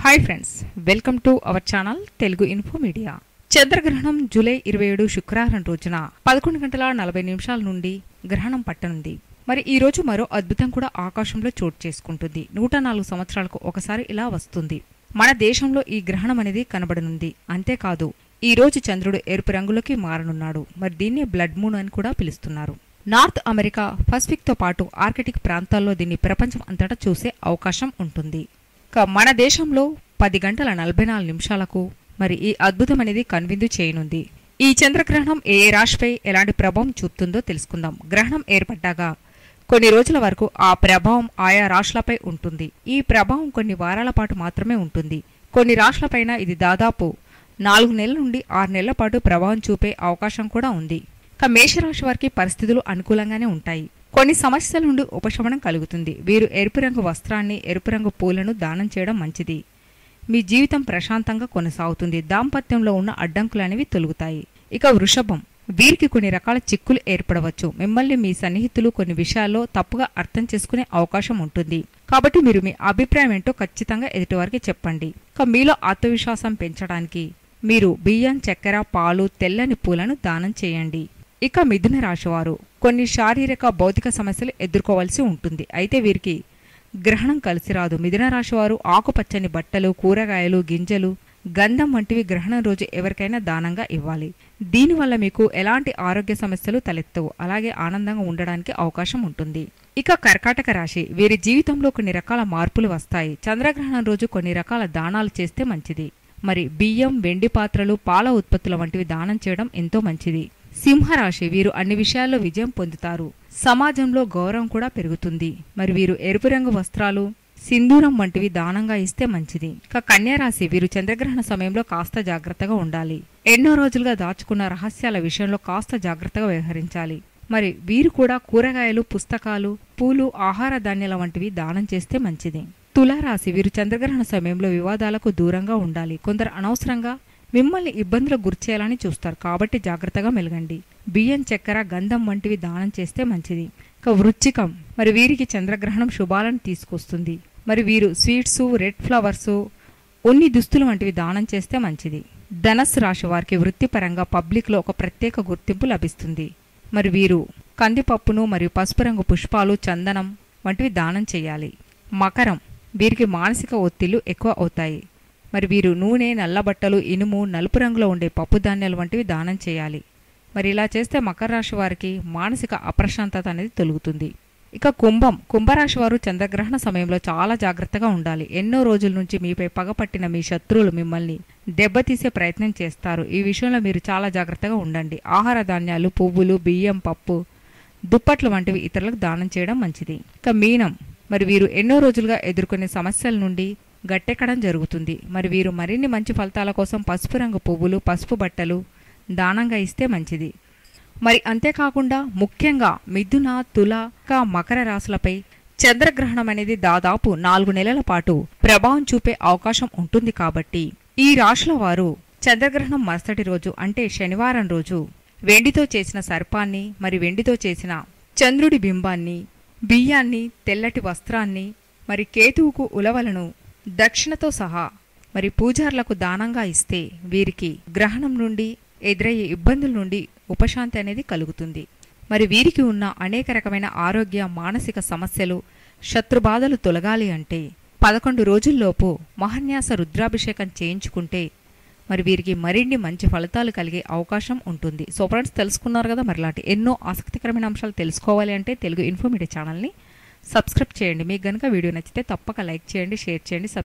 hi friends welcome to our channel Telugu info media చంద్రగ్రహణం July ఇరవై ఏడు శుక్రవారం రోజున పదకొండు గంటల నలభై నిమిషాల నుండి గ్రహణం పట్టనుంది మరి ఈ రోజు మరో అద్భుతం కూడా ఆకాశంలో చోటు చేసుకుంటుంది నూట నాలుగు సంవత్సరాలకు ఒకసారి ఇలా వస్తుంది మన దేశంలో ఈ గ్రహణం అనేది కనబడనుంది అంతేకాదు ఈ రోజు చంద్రుడు ఎరుపు రంగులోకి మారనున్నాడు మరి దీన్నే బ్లడ్ మూన్ అని కూడా పిలుస్తున్నారు నార్త్ అమెరికా పసిఫిక్ తో పాటు ఆర్కిటిక్ ప్రాంతాల్లో దీన్ని ప్రపంచం అంతటా చూసే అవకాశం ఉంటుంది ఇక మన దేశంలో పది గంటల నలభై నాలుగు నిమిషాలకు మరి ఈ అద్భుతం అనేది కనువిందు చేయనుంది ఈ చంద్రగ్రహణం ఏ ఏ రాశిపై ఎలాంటి ప్రభావం చూపుతుందో తెలుసుకుందాం గ్రహణం ఏర్పడ్డాక కొన్ని రోజుల వరకు ఆ ప్రభావం ఆయా రాశులపై ఉంటుంది ఈ ప్రభావం కొన్ని వారాల పాటు మాత్రమే ఉంటుంది కొన్ని రాశులపైన ఇది దాదాపు నాలుగు నెలల నుండి ఆరు నెలల పాటు ప్రభావం చూపే అవకాశం కూడా ఉంది ఇక మేషరాశి వారికి పరిస్థితులు అనుకూలంగానే ఉంటాయి కొన్ని సమస్యల నుండి ఉపశమనం కలుగుతుంది వీరు ఎరుపు రంగు వస్త్రాన్ని ఎరుపు రంగు పూలను దానం చేయడం మంచిది మీ జీవితం ప్రశాంతంగా కొనసాగుతుంది దాంపత్యంలో ఉన్న అడ్డంకులు అనేవి తొలుగుతాయి ఇక వృషభం వీరికి కొన్ని రకాల చిక్కులు ఏర్పడవచ్చు మిమ్మల్ని మీ సన్నిహితులు కొన్ని విషయాల్లో తప్పుగా అర్థం చేసుకునే అవకాశం ఉంటుంది కాబట్టి మీరు మీ అభిప్రాయం ఏంటో ఖచ్చితంగా ఎదుటివారికి చెప్పండి ఇక మీలో ఆత్మవిశ్వాసం పెంచడానికి మీరు బియ్యం చక్కెర పాలు తెల్లని పూలను దానం చేయండి ఇక మిథున రాశివారు కొన్ని శారీరక భౌతిక సమస్యలు ఎదుర్కోవాల్సి ఉంటుంది అయితే వీరికి గ్రహణం కలిసి రాదు మిథున రాశివారు ఆకుపచ్చని బట్టలు కూరగాయలు గింజలు గంధం వంటివి గ్రహణం రోజు ఎవరికైనా దానంగా ఇవ్వాలి దీనివల్ల మీకు ఎలాంటి ఆరోగ్య సమస్యలు తలెత్తవు అలాగే ఆనందంగా ఉండడానికి అవకాశం ఉంటుంది ఇక కర్కాటక రాశి వీరి జీవితంలో కొన్ని రకాల మార్పులు వస్తాయి చంద్రగ్రహణం రోజు కొన్ని రకాల దానాలు చేస్తే మంచిది మరి బియ్యం వెండి పాత్రలు పాల ఉత్పత్తుల వంటివి దానం చేయడం ఎంతో మంచిది సింహరాశి వీరు అన్ని విషయాల్లో విజయం పొందుతారు సమాజంలో గౌరవం కూడా పెరుగుతుంది మరి వీరు ఎరుపు రంగు వస్త్రాలు సింధూరం వంటివి దానంగా ఇస్తే మంచిది ఇక కన్యారాశి వీరు చంద్రగ్రహణ సమయంలో కాస్త జాగ్రత్తగా ఉండాలి ఎన్నో రోజులుగా దాచుకున్న రహస్యాల విషయంలో కాస్త జాగ్రత్తగా వ్యవహరించాలి మరి వీరు కూడా కూరగాయలు పుస్తకాలు పూలు ఆహార ధాన్యాల వంటివి దానం చేస్తే మంచిది తులారాశి వీరు చంద్రగ్రహణ సమయంలో వివాదాలకు దూరంగా ఉండాలి కొందరు అనవసరంగా మిమ్మల్ని ఇబ్బందులకు గురిచేయాలని చూస్తారు కాబట్టి జాగ్రత్తగా మెలగండి బియ్యం చక్కెర గంధం వంటివి దానం చేస్తే మంచిది ఇక వృచ్చికం మరి వీరికి చంద్రగ్రహణం శుభాలను తీసుకొస్తుంది మరి వీరు స్వీట్స్ రెడ్ ఫ్లవర్స్ ఉన్ని దుస్తులు వంటివి దానం చేస్తే మంచిది ధనస్సు రాశి వారికి వృత్తిపరంగా పబ్లిక్లో ఒక ప్రత్యేక గుర్తింపు లభిస్తుంది మరి వీరు కందిపప్పును మరియు పసుపు రంగు పుష్పాలు చందనం వంటివి దానం చేయాలి మకరం వీరికి మానసిక ఒత్తిళ్లు ఎక్కువ అవుతాయి మరి వీరు నూనె నల్లబట్టలు ఇనుము నలుపు రంగులో ఉండే పప్పు ధాన్యాలు వంటివి దానం చేయాలి మరి ఇలా చేస్తే మకర రాశి వారికి మానసిక అప్రశాంతత అనేది తొలుగుతుంది ఇక కుంభం కుంభరాశి వారు చంద్రగ్రహణ సమయంలో చాలా జాగ్రత్తగా ఉండాలి ఎన్నో రోజుల నుంచి మీపై పగపట్టిన మీ శత్రువులు మిమ్మల్ని దెబ్బతీసే ప్రయత్నం చేస్తారు ఈ విషయంలో మీరు చాలా జాగ్రత్తగా ఉండండి ఆహార ధాన్యాలు పువ్వులు బియ్యం పప్పు దుప్పట్లు వంటివి ఇతరులకు దానం చేయడం మంచిది ఇక మీనం మరి వీరు ఎన్నో రోజులుగా ఎదుర్కొనే సమస్యల నుండి గట్టెక్కడం జరుగుతుంది మరి వీరు మరిన్ని మంచి ఫలితాల కోసం పసుపు రంగు పువ్వులు పసుపు బట్టలు దానంగా ఇస్తే మంచిది మరి అంతేకాకుండా ముఖ్యంగా మిథున తుల క మకర రాశులపై చంద్రగ్రహణం అనేది దాదాపు నాలుగు నెలల పాటు ప్రభావం చూపే అవకాశం ఉంటుంది కాబట్టి ఈ రాశుల వారు చంద్రగ్రహణం మరుసటి రోజు అంటే శనివారం రోజు వెండితో చేసిన సర్పాన్ని మరి వెండితో చేసిన చంద్రుడి బింబాన్ని బియ్యాన్ని తెల్లటి వస్త్రాన్ని మరి కేతువుకు ఉలవలను దక్షిణతో సహా మరి పూజార్లకు దానంగా ఇస్తే వీరికి గ్రహణం నుండి ఎదురయ్యే ఇబ్బందుల నుండి ఉపశాంతి అనేది కలుగుతుంది మరి వీరికి ఉన్న అనేక రకమైన ఆరోగ్య మానసిక సమస్యలు శత్రుబాధలు తొలగాలి అంటే పదకొండు రోజుల్లోపు మహన్యాస రుద్రాభిషేకం చేయించుకుంటే మరి వీరికి మరిన్ని మంచి ఫలితాలు కలిగే అవకాశం ఉంటుంది సో ఫ్రెండ్స్ తెలుసుకున్నారు కదా మరి ఇలాంటి ఎన్నో ఆసక్తికరమైన అంశాలు తెలుసుకోవాలి అంటే తెలుగు ఇన్ఫో మీడియా ఛానల్ని సబ్స్క్రైబ్ చేయండి మీకు కనుక వీడియో నచ్చితే తప్పక లైక్ చేయండి షేర్ చేయండి